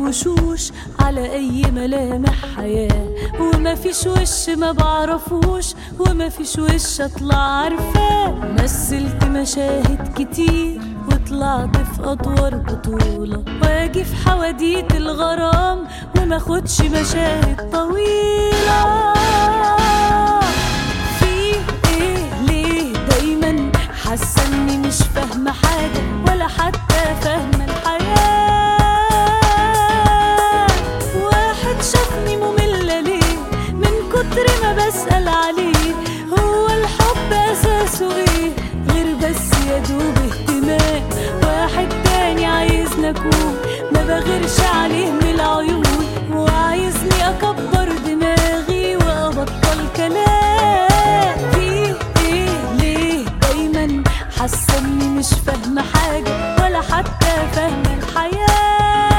وشوش على اي ملامح حياة وما فيش وش ما بعرفوش وما فيش وش اطلع عارفاه مثلت مشاهد كتير وطلعت في ادوار بطولة واجي في حواديت الغرام وما خدش مشاهد طويلة في ايه ليه دايما حاسه اني مش فاهمه حاجه ولا حتى فاهمه الحياه واحد شافني ممله ليه من كتر ما بسال عليه هو الحب اساسه ايه غير بس يا دوب اهتمام واحد تاني عايزني اكون ما بغيرش عليه من العيون وعايزني اكبر دماغي وابطل كلام في ايه ليه دايما حاسه اني مش فاهمه حاجه ولا حتى فاهمه الحياه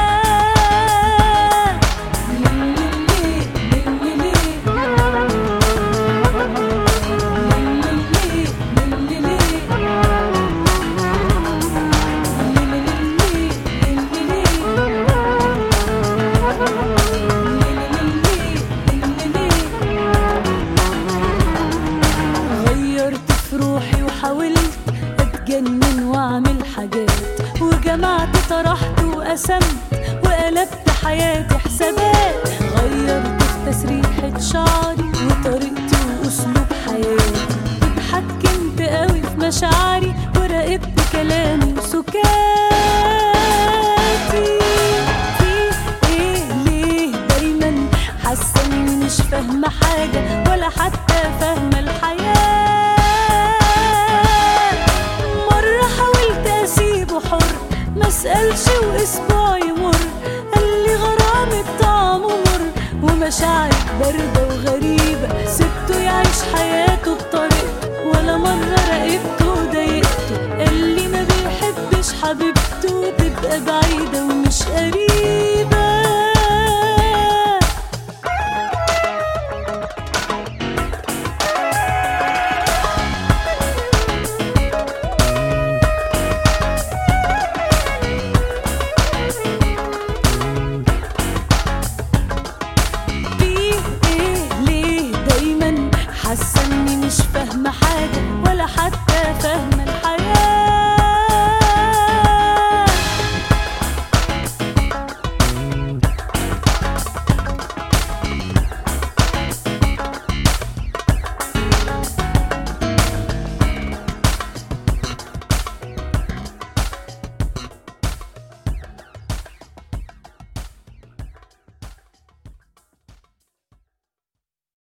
غيرت في روحي وحاولت اتجنن واعمل حاجات وجمعت طرحت وقسمت وقلبت حياتي حسابات غيرت في تسريحة شعري وطريقتي واسلوب حياتي اتحكمت قوي في مشاعري وراقبت كلامي وسكاتي في ايه ليه دايما حاسه اني مش فاهمه حاجه ولا حتى فاهمه الحياه مره حاولت اسيبه حر ما اسالش واسبوع يمر قال لي غرامي طعمه مر ومشاعرك بارده وغريبه سبته يعيش حياته بطريقته ولا مره راقبته وضايقته قال لي ما بيحبش حبيبته تبقى بعيده ومش قريبه في ايه ليه دايما حاسه اني مش فاهمه حاجه ولا حتى